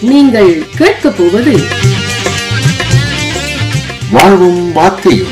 நீங்கள் கேட்கப் போவது வாழ்வும் வார்த்தையும்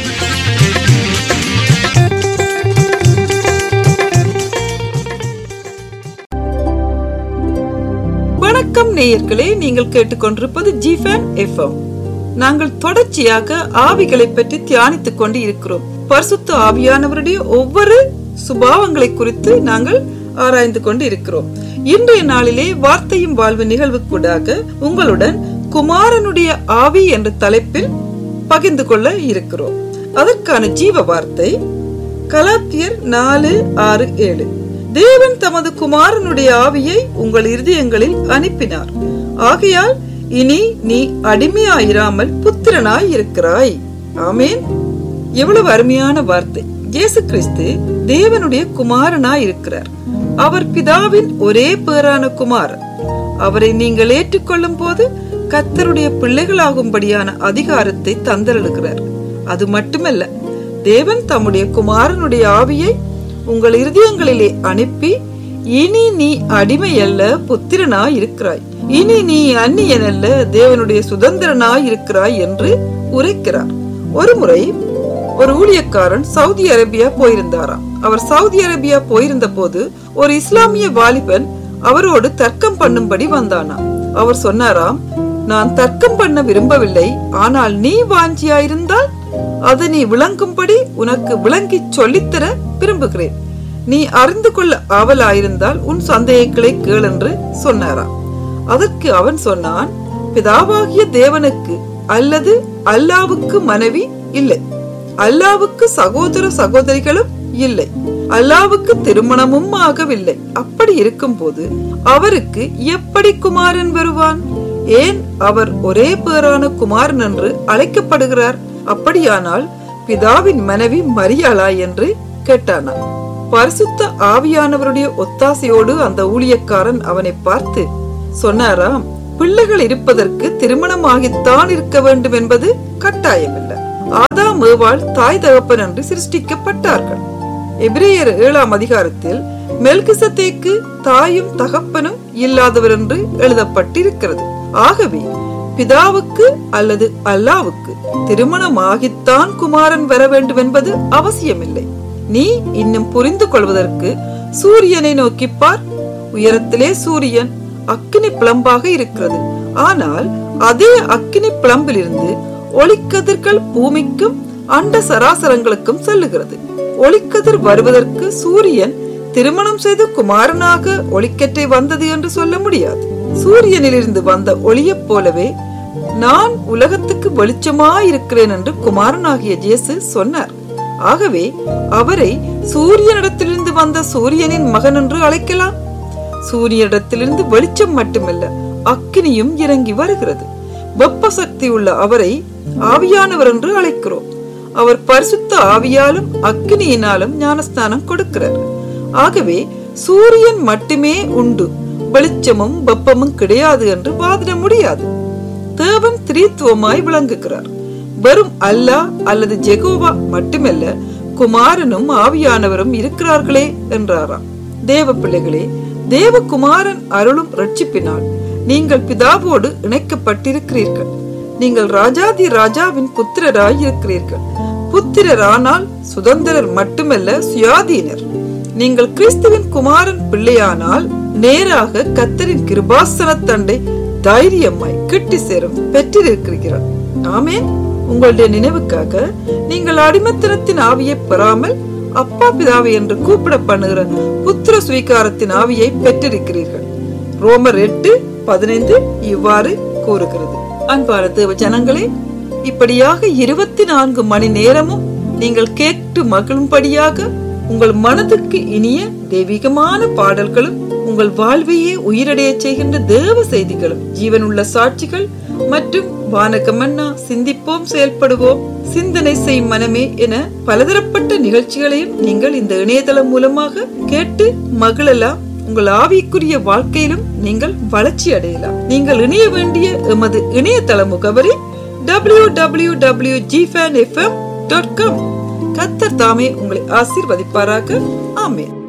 வணக்கம் நேயர்களே நீங்கள் கேட்டுக்கொண்டிருப்பது ஜிஃபன் எஃப்எம் நாங்கள் தொடர்ச்சியாக ஆவிகளை பற்றி தியானித்துக் கொண்டு இருக்கிறோம் பரிசுத்த ஆவியானவருடைய ஒவ்வொரு சுபாவங்களை குறித்து நாங்கள் ஆராய்ந்து கொண்டு இருக்கிறோம் இன்றைய நாளிலே வார்த்தையும் வாழ்வு நிகழ்வுக்கூடாக உங்களுடன் குமாரனுடைய ஆவி என்ற தலைப்பில் பகிர்ந்து கொள்ள இருக்கிறோம் அதற்கான ஜீவ வார்த்தை கலாத்தியர் நாலு ஆறு ஏழு தேவன் தமது குமாரனுடைய ஆவியை உங்கள் இருதயங்களில் அனுப்பினார் ஆகையால் இனி நீ அடிமையாயிராமல் புத்திரனாய் இருக்கிறாய் ஆமேன் எவ்வளவு அருமையான வார்த்தை இயேசு கிறிஸ்து தேவனுடைய குமாரனாய் இருக்கிறார் அவர் பிதாவின் ஒரே பேரான குமாரன் அவரை நீங்கள் ஏற்றுக்கொள்ளும் போது கத்தருடைய பிள்ளைகளாகும்படியான அதிகாரத்தை தந்தருளுகிறார் அது மட்டுமல்ல தேவன் தம்முடைய குமாரனுடைய ஆவியை உங்கள் இருதயங்களிலே அனுப்பி இனி நீ அடிமை அல்ல புத்திரனாய் இருக்கிறாய் இனி நீ அந்நியன் அல்ல தேவனுடைய சுதந்திரனாய் இருக்கிறாய் என்று உரைக்கிறார் ஒரு முறை ஒரு ஊழியக்காரன் சவுதி அரேபியா போயிருந்தாராம் அவர் சவுதி அரேபியா போயிருந்த போது ஒரு இஸ்லாமிய வாலிபன் அவரோடு தர்க்கம் பண்ணும்படி வந்தானாம் அவர் சொன்னாராம் நான் தர்க்கம் பண்ண விரும்பவில்லை ஆனால் நீ வாஞ்சியாயிருந்தால் அதை நீ விளங்கும்படி உனக்கு விளங்கி சொல்லித்தர விரும்புகிறேன் நீ அறிந்து கொள்ள ஆவலாயிருந்தால் உன் சந்தேகங்களை கேள் என்று சொன்னாராம் அதற்கு அவன் சொன்னான் பிதாவாகிய தேவனுக்கு அல்லது அல்லாவுக்கு மனைவி இல்லை அல்லாவுக்கு சகோதர சகோதரிகளும் இல்லை அல்லாவுக்கு திருமணமும் ஆகவில்லை அப்படி இருக்கும்போது அவருக்கு எப்படி குமாரன் வருவான் ஏன் அவர் ஒரே பேரான குமாரன் என்று அழைக்கப்படுகிறார் அப்படியானால் பிதாவின் மனைவி மரியாளா என்று கேட்டானா பரிசுத்த ஆவியானவருடைய ஒத்தாசையோடு அந்த ஊழியக்காரன் அவனை பார்த்து சொன்னாராம் பிள்ளைகள் இருப்பதற்கு திருமணமாகித்தான் இருக்க வேண்டும் என்பது கட்டாயமில்லை ஆதாம் ஏவாள் தாய் தகப்பன் என்று சிருஷ்டிக்கப்பட்டார்கள் எபிரேயர் ஏழாம் அதிகாரத்தில் மெல்கிசத்தேக்கு தாயும் தகப்பனும் இல்லாதவர் என்று எழுதப்பட்டிருக்கிறது ஆகவே பிதாவுக்கு அல்லது அல்லாவுக்கு திருமணமாகித்தான் குமாரன் வர வேண்டும் என்பது அவசியமில்லை நீ இன்னும் புரிந்து கொள்வதற்கு சூரியனை நோக்கி பார் உயரத்திலே சூரியன் அக்கினி பிளம்பாக இருக்கிறது ஆனால் அதே அக்கினி பிளம்பிலிருந்து ஒளிக்கதிர்கள் பூமிக்கும் அண்ட சராசரங்களுக்கும் செல்லுகிறது ஒளிக்கதிர் வருவதற்கு சூரியன் திருமணம் செய்து குமாரனாக ஒளிக்கற்றை வந்தது என்று சொல்ல முடியாது சூரியனிலிருந்து வந்த ஒளியைப் போலவே நான் உலகத்துக்கு வெளிச்சமாயிருக்கிறேன் என்று குமாரனாகிய ஜேசு சொன்னார் ஆகவே அவரை சூரியனிடத்திலிருந்து வந்த சூரியனின் மகன் என்று அழைக்கலாம் சூரியனிடத்திலிருந்து வெளிச்சம் மட்டுமல்ல அக்கினியும் இறங்கி வருகிறது வெப்ப சக்தி உள்ள அவரை ஆவியானவர் என்று அழைக்கிறோம் அவர் பரிசுத்த ஆவியாலும் அக்கினியினாலும் ஞானஸ்தானம் கொடுக்கிறார் ஆகவே சூரியன் மட்டுமே உண்டு வெளிச்சமும் வெப்பமும் கிடையாது என்று வாதிட முடியாது தேவன் திரித்துவமாய் விளங்குகிறார் வெறும் அல்லா அல்லது ஜெகோவா மட்டுமல்ல குமாரனும் ஆவியானவரும் இருக்கிறார்களே என்றாராம் தேவ பிள்ளைகளே தேவகுமாரன் அருளும் ரட்சிப்பினால் நீங்கள் பிதாவோடு இணைக்கப்பட்டிருக்கிறீர்கள் நீங்கள் ராஜாதி ராஜாவின் புத்திரராய் இருக்கிறீர்கள் புத்திரரானால் சுதந்திரர் மட்டுமல்ல சுயாதீனர் நீங்கள் கிறிஸ்துவின் குமாரன் பிள்ளையானால் நேராக கத்தரின் கிருபாசன தண்டை தைரியமாய் கிட்டி சேரும் பெற்றிருக்கிறீர்கள் ஆமேன் உங்களுடைய நினைவுக்காக நீங்கள் அடிமத்தனத்தின் ஆவியை பெறாமல் அப்பா பிதாவை என்று கூப்பிட பண்ணுகிற புத்திர சுவீகாரத்தின் ஆவியை பெற்றிருக்கிறீர்கள் ரோமர் எட்டு பதினைந்து இவ்வாறு கூறுகிறது அன்பான தேவ ஜனங்களே இப்படியாக இருபத்தி நான்கு மணி நேரமும் நீங்கள் கேட்டு மகிழும்படியாக உங்கள் மனதுக்கு இனிய தெய்வீகமான பாடல்களும் உங்கள் வாழ்வையே உயிரடைய செய்கின்ற தேவ செய்திகளும் ஜீவனுள்ள சாட்சிகள் மற்றும் வானகமன்னா சிந்திப்போம் செயல்படுவோம் சிந்தனை செய் மனமே என பலதரப்பட்ட நிகழ்ச்சிகளையும் நீங்கள் இந்த இணையதளம் மூலமாக கேட்டு மகிழலாம் உங்கள் ஆவிக்குரிய வாழ்க்கையிலும் நீங்கள் வளர்ச்சி அடையலாம் நீங்கள் இணைய வேண்டிய எமது இணையதள முகவரி டபிள்யூ டபிள்யூ டபிள்யூ ஜிஃபேன் எஃப்எம் டாட் காம் கத்தர் தாமே உங்களை ஆசீர்வதிப்பாராக ஆமேன்